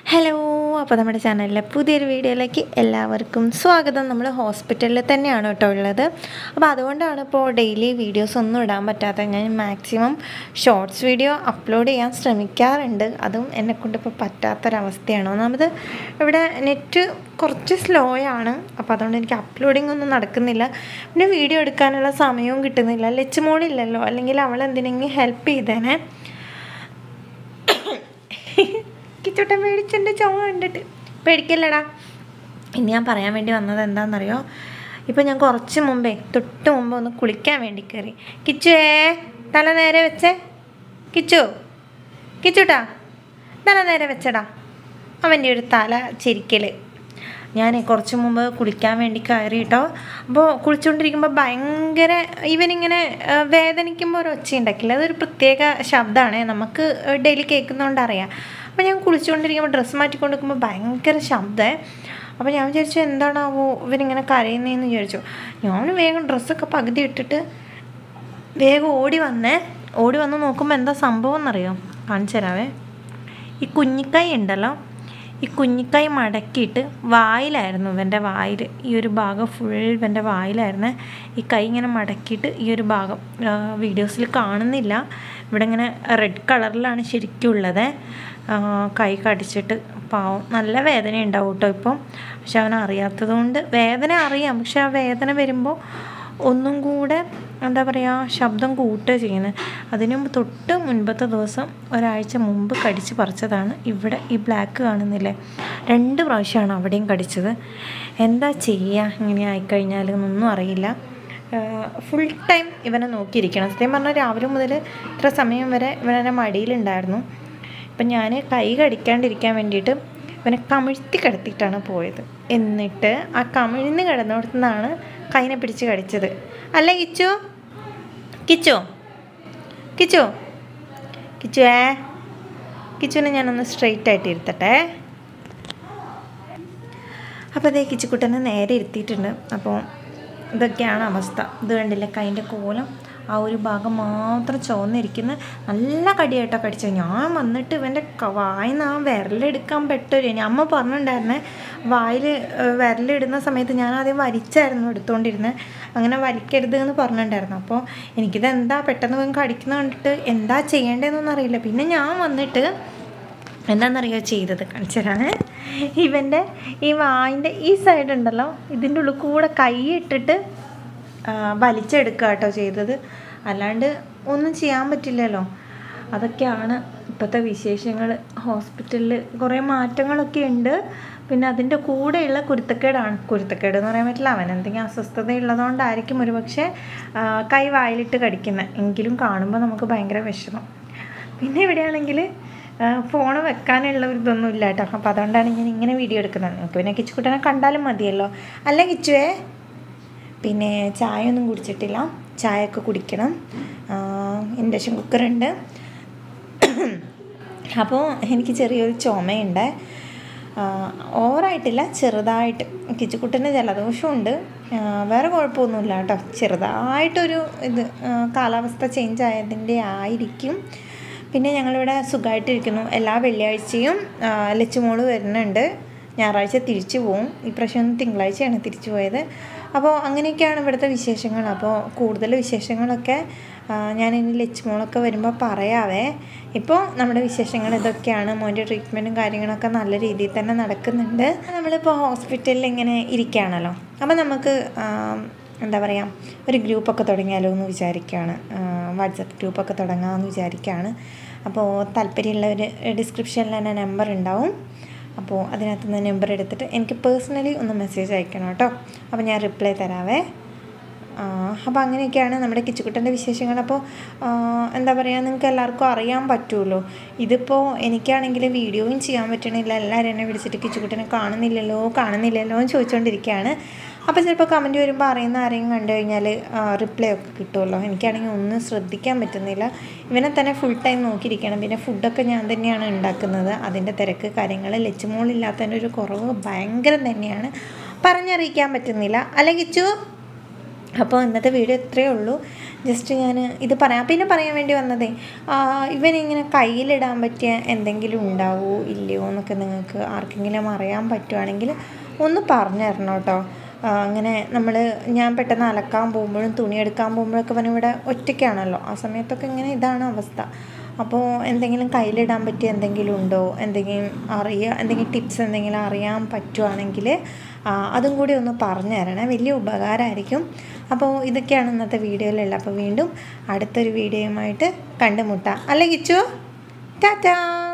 hello അപ്പോൾ നമ്മുടെ ചാനലിലെ പുതിയൊരു വീഡിയോയിലേക്ക് എല്ലാവർക്കും സ്വാഗതം നമ്മൾ ഹോസ്പിറ്റലിൽ തന്നെയാണ് കേട്ടോ ഉള്ളത് അപ്പോൾ അതുകൊണ്ടാണ് ഇപ്പോൾ ഡെയിലി വീഡിയോസ് ഒന്നും ഇടാൻ പറ്റാത്തത് ഞാൻ മാക്സിമം ഷോർട്സ് വീഡിയോ അപ്ലോഡ് ചെയ്യാൻ ശ്രമിക്കാറുണ്ട് അതും എന്നെക്കൊണ്ട് ഇപ്പോൾ പറ്റാത്തൊരവസ്ഥയാണ് ഒന്നാമത് ഇവിടെ നെറ്റ് കുറച്ച് സ്ലോ ആണ് അപ്പോൾ അതുകൊണ്ട് എനിക്ക് അപ്ലോഡിംഗ് ഒന്നും നടക്കുന്നില്ല പിന്നെ വീഡിയോ എടുക്കാനുള്ള സമയവും കിട്ടുന്നില്ല ലച്ചുമോളില്ലല്ലോ അല്ലെങ്കിൽ അവൾ എന്തിനെങ്കിലും ഹെൽപ്പ് ചെയ്തേനെ കിച്ചോട്ടൻ മേടിച്ചെൻ്റെ ചുമ കണ്ടിട്ട് പേടിക്കല്ലടാ ഇനി ഞാൻ പറയാൻ വേണ്ടി വന്നത് എന്താണെന്നറിയോ ഇപ്പം ഞാൻ കുറച്ച് മുമ്പേ തൊട്ട് മുമ്പ് ഒന്ന് കുളിക്കാൻ വേണ്ടി കയറി കിച്ചുവേ തല നേരെ വെച്ചേ കിച്ചു കിച്ചുട്ടാ തല നേരെ വെച്ചടാ അവൻ്റെ ഒരു തല ചിരിക്കൽ ഞാൻ കുറച്ച് മുമ്പ് കുളിക്കാൻ വേണ്ടി കയറി കേട്ടോ അപ്പോൾ കുളിച്ചുകൊണ്ടിരിക്കുമ്പോൾ ഭയങ്കര ഇവനിങ്ങനെ ആ, വേദനിക്കുമ്പോൾ ഒരു ഒച്ച ഉണ്ടാക്കില്ല അതൊരു പ്രത്യേക ശബ്ദമാണ് നമുക്ക് ഡെയിലി കേൾക്കുന്നതുകൊണ്ട് അറിയാം അപ്പോൾ ഞാൻ കുളിച്ചുകൊണ്ടിരിക്കുമ്പോൾ ഡ്രസ്സ് മാറ്റിക്കൊണ്ട് നിൽക്കുമ്പോൾ ഭയങ്കര ശബ്ദമേ അപ്പോൾ ഞാൻ വിചാരിച്ചു എന്താണാവോ ഇവനിങ്ങനെ കരയുന്നതെന്ന് വിചാരിച്ചു ഞാൻ വേഗം ഡ്രസ്സൊക്കെ പകുതി ഇട്ടിട്ട് വേഗം ഓടി വന്നേ ഓടി വന്ന് നോക്കുമ്പോൾ എന്താ സംഭവം എന്നറിയോ കാണിച്ചു തരാവേ ഈ കുഞ്ഞിക്കൈ ഉണ്ടല്ലോ ഈ കുഞ്ഞിക്കൈ മടക്കിയിട്ട് വായിലായിരുന്നു ഇവൻ്റെ വായിൽ ഈ ഒരു ഭാഗം ഫുൾ ഇവൻ്റെ വായിലായിരുന്നു ഈ കൈ ഇങ്ങനെ മടക്കിയിട്ട് ഈ ഒരു ഭാഗം വീഡിയോസിൽ കാണുന്നില്ല ഇവിടെ ഇങ്ങനെ റെഡ് കളറിലാണ് ശരിക്കും ഉള്ളത് ആ, കൈ കടിച്ചിട്ട് പാവം നല്ല വേദന ഉണ്ടാവും കേട്ടോ ഇപ്പം പക്ഷെ അവൻ അറിയാത്തത് കൊണ്ട് വേദന അറിയാം പക്ഷെ ആ വേദന വരുമ്പോൾ ഒന്നും കൂടെ എന്താ പറയുക ശബ്ദം കൂട്ടുക ചെയ്യുന്നത് അതിനു മുമ്പ് തൊട്ട് മുൻപത്തെ ദിവസം ഒരാഴ്ച മുമ്പ് കടിച്ച് പറിച്ചതാണ് ഇവിടെ ഈ ബ്ലാക്ക് കാണുന്നില്ലേ രണ്ട് പ്രാവശ്യമാണ് അവിടെയും കടിച്ചത് എന്താ ചെയ്യുക ഇങ്ങനെ ആയിക്കഴിഞ്ഞാൽ എന്നൊന്നും അറിയില്ല ഫുൾ ടൈം ഇവനെ നോക്കിയിരിക്കണം സത്യം പറഞ്ഞാൽ രാവിലെ മുതൽ ഇത്ര സമയം വരെ ഇവനെ മടിയിലുണ്ടായിരുന്നു അപ്പം ഞാൻ കൈ കടിക്കാണ്ടിരിക്കാൻ വേണ്ടിയിട്ട് ഇവനെ കമിഴ്ത്തി കിടത്തിയിട്ടാണ് പോയത് എന്നിട്ട് ആ കമിഴ്ന്ന് കിടന്നിടത്തു നിന്നാണ് കൈനെ പിടിച്ച് കടിച്ചത് അല്ല കിച്ചു കിച്ചു കിച്ചു കിച്ചുവേ കിച്ചുവിനെ ഞാനൊന്ന് സ്ട്രെയിറ്റ് ആയിട്ട് ഇരുത്തട്ടെ അപ്പോൾ അതേ കിച്ചുക്കുട്ടനെ നേരെ ഇരുത്തിയിട്ടുണ്ട് അപ്പോൾ ഇതൊക്കെയാണ് അവസ്ഥ ഇത് കണ്ടില്ലേ കൈൻ്റെ കോലം ആ ഒരു ഭാഗം മാത്രം ചുവന്നിരിക്കുന്ന നല്ല കടിയായിട്ടോ കടിച്ചത് ഞാൻ വന്നിട്ട് ഇവൻ്റെ വായിന്ന് ആ വിരലെടുക്കാൻ പെട്ടൊരു ഇനി അമ്മ പറഞ്ഞിട്ടുണ്ടായിരുന്നേ വായിൽ വിരലിടുന്ന സമയത്ത് ഞാൻ ആദ്യം വലിച്ചായിരുന്നു എടുത്തുകൊണ്ടിരുന്നത് അങ്ങനെ വലിക്കരുത് എന്ന് പറഞ്ഞിട്ടുണ്ടായിരുന്നു അപ്പോൾ എനിക്കിത് എന്താ പെട്ടെന്ന് ഇവൻ കടിക്കുന്ന കണ്ടിട്ട് എന്താ ചെയ്യേണ്ടതെന്നൊന്നും അറിയില്ല പിന്നെ ഞാൻ വന്നിട്ട് എന്താണെന്നറിയോ ചെയ്തത് കാണിച്ചതാണ് ഇവൻ്റെ ഈ വായിൻ്റെ ഈ സൈഡ് ഉണ്ടല്ലോ ഇതിൻ്റെ ഉള്ളിൽ കൂടെ കൈ ഇട്ടിട്ട് ആ, വലിച്ചെടുക്കുക കേട്ടോ ചെയ്തത് അല്ലാണ്ട് ഒന്നും ചെയ്യാൻ പറ്റില്ലല്ലോ അതൊക്കെയാണ് ഇപ്പോഴത്തെ വിശേഷങ്ങൾ ഹോസ്പിറ്റലിൽ കുറേ മാറ്റങ്ങളൊക്കെ ഉണ്ട് പിന്നെ അതിൻ്റെ കൂടെയുള്ള കുരുത്തക്കേടാണ് കുരുത്തക്കേട് എന്ന് പറയാൻ പറ്റില്ല അവൻ എന്തെങ്കിലും അസ്വസ്ഥത ഉള്ളതുകൊണ്ടായിരിക്കും ഒരുപക്ഷെ ആ, കൈ വായിലിട്ട് കടിക്കുന്നത് എങ്കിലും കാണുമ്പോൾ നമുക്ക് ഭയങ്കര വിഷമം പിന്നെ ഇവിടെയാണെങ്കിൽ ഫോൺ വെക്കാനുള്ള ഒരു ഇതൊന്നും ഇല്ല കേട്ടോ അപ്പോൾ അതുകൊണ്ടാണ് ഞാൻ ഇങ്ങനെ വീഡിയോ എടുക്കുന്നത് നിങ്ങൾക്ക് പിന്നെ കിച്ചുക്കുട്ടനെ കണ്ടാലും മതിയല്ലോ അല്ല കിച്ചുവേ പിന്നെ ചായ ഒന്നും കുടിച്ചിട്ടില്ല ചായയൊക്കെ കുടിക്കണം ഇൻഡക്ഷൻ കുക്കറുണ്ട് അപ്പോൾ എനിക്ക് ചെറിയൊരു ചുമയുണ്ട് ഓവറായിട്ടില്ല ചെറുതായിട്ട് കിച്ചുക്കുട്ടന് ജലദോഷമുണ്ട് ആ, വേറെ കുഴപ്പമൊന്നുമില്ല കേട്ടോ ചെറുതായിട്ടൊരു ഇത് ആ, കാലാവസ്ഥ ചേഞ്ച് ആയതിൻ്റെ ആയിരിക്കും പിന്നെ ഞങ്ങളിവിടെ സുഖമായിട്ടിരിക്കുന്നു എല്ലാ വെള്ളിയാഴ്ചയും ആ, ലച്ചുമോള് വരുന്നുണ്ട് ഞായറാഴ്ച തിരിച്ചു പോവും ഇപ്രാവശ്യം തിങ്കളാഴ്ചയാണ് തിരിച്ചു പോയത് അപ്പോൾ അങ്ങനെയൊക്കെയാണ് ഇവിടുത്തെ വിശേഷങ്ങൾ അപ്പോൾ കൂടുതൽ വിശേഷങ്ങളൊക്കെ ആ, ഞാൻ ഇനി ലച്ചുമോളൊക്കെ വരുമ്പോൾ പറയാവേ ഇപ്പോൾ നമ്മുടെ വിശേഷങ്ങൾ ഇതൊക്കെയാണ് മോൻ്റെ ട്രീറ്റ്മെൻറ്റും കാര്യങ്ങളൊക്കെ നല്ല രീതിയിൽ തന്നെ നടക്കുന്നുണ്ട് നമ്മളിപ്പോൾ ഹോസ്പിറ്റലിൽ ഇങ്ങനെ ഇരിക്കുകയാണല്ലോ അപ്പോൾ നമുക്ക് ആ, എന്താ പറയുക ഒരു ഗ്രൂപ്പൊക്കെ തുടങ്ങിയാലോ എന്ന് വിചാരിക്കുകയാണ് വാട്സപ്പ് ഗ്രൂപ്പൊക്കെ തുടങ്ങാമെന്ന് വിചാരിക്കുകയാണ് അപ്പോൾ താല്പര്യമുള്ളവർ ഡിസ്ക്രിപ്ഷനിൽ തന്നെ നമ്പർ ഉണ്ടാവും അപ്പോൾ അതിനകത്ത് നിന്ന് നമ്പർ എടുത്തിട്ട് എനിക്ക് പേഴ്സണലി ഒന്ന് മെസ്സേജ് അയക്കണം കേട്ടോ അപ്പോൾ ഞാൻ റിപ്ലൈ തരാവേ ആ, അപ്പോൾ അങ്ങനെയൊക്കെയാണ് നമ്മുടെ കിച്ചുക്കുട്ടൻ്റെ വിശേഷങ്ങൾ അപ്പോൾ ആ, എന്താ പറയുക നിങ്ങൾക്ക് എല്ലാവർക്കും അറിയാൻ പറ്റുമല്ലോ ഇതിപ്പോൾ എനിക്കാണെങ്കിൽ വീഡിയോയും ചെയ്യാൻ പറ്റണില്ല എല്ലാവരും എന്നെ വിളിച്ചിട്ട് കിച്ചുക്കുട്ടനെ കാണുന്നില്ലല്ലോ കാണുന്നില്ലല്ലോ എന്ന് ചോദിച്ചുകൊണ്ടിരിക്കുകയാണ് അപ്പോൾ ചിലപ്പോൾ കമൻറ്റ് വരുമ്പോൾ അറിയുന്ന ആരെങ്കിലും കണ്ടു കഴിഞ്ഞാൽ റിപ്ലൈ ഒക്കെ കിട്ടുമല്ലോ എനിക്കാണെങ്കിൽ ഒന്നും ശ്രദ്ധിക്കാൻ പറ്റുന്നില്ല ഇവനെ തന്നെ ഫുൾ ടൈം നോക്കിയിരിക്കണം പിന്നെ ഫുഡൊക്കെ ഞാൻ തന്നെയാണ് ഉണ്ടാക്കുന്നത് അതിൻ്റെ തിരക്ക് കാര്യങ്ങൾ ലച്ചുമോളില്ലാത്തതിൻ്റെ ഒരു കുറവ് ഭയങ്കരം തന്നെയാണ് പറഞ്ഞറിയിക്കാൻ പറ്റുന്നില്ല അല്ലെ കിച്ചു അപ്പോൾ ഇന്നത്തെ വീഡിയോ ഇത്രയേ ഉള്ളൂ ജസ്റ്റ് ഞാൻ ഇത് പറയാം പിന്നെ പറയാൻ വേണ്ടി വന്നതേ ആ, ഇവനിങ്ങനെ കയ്യിലിടാൻ പറ്റിയ എന്തെങ്കിലും ഉണ്ടാവുമോ ഇല്ലയോ എന്നൊക്കെ നിങ്ങൾക്ക് ആർക്കെങ്കിലും അറിയാൻ പറ്റുവാണെങ്കിൽ ഒന്ന് പറഞ്ഞു തരണം കേട്ടോ ആ, അങ്ങനെ നമ്മൾ ഞാൻ പെട്ടെന്ന് അലക്കാൻ പോകുമ്പോഴും തുണി എടുക്കാൻ പോകുമ്പോഴൊക്കെ അവൻ ഇവിടെ ഒറ്റയ്ക്കാണല്ലോ ആ സമയത്തൊക്കെ ഇങ്ങനെ ഇതാണ് അവസ്ഥ അപ്പോൾ എന്തെങ്കിലും കയ്യിലിടാൻ പറ്റിയ എന്തെങ്കിലും ഉണ്ടോ എന്തെങ്കിലും അറിയുക എന്തെങ്കിലും ടിപ്സ് എന്തെങ്കിലും അറിയാൻ പറ്റുവാണെങ്കിൽ ആ, അതും കൂടി ഒന്ന് പറഞ്ഞു തരണേ വലിയ ഉപകാരമായിരിക്കും അപ്പോൾ ഇതൊക്കെയാണ് ഇന്നത്തെ വീഡിയോയിലുള്ള അപ്പോൾ വീണ്ടും അടുത്തൊരു വീഡിയോയുമായിട്ട് കണ്ടുമുട്ടാം അല്ലേ കിച്ചു ടാറ്റാ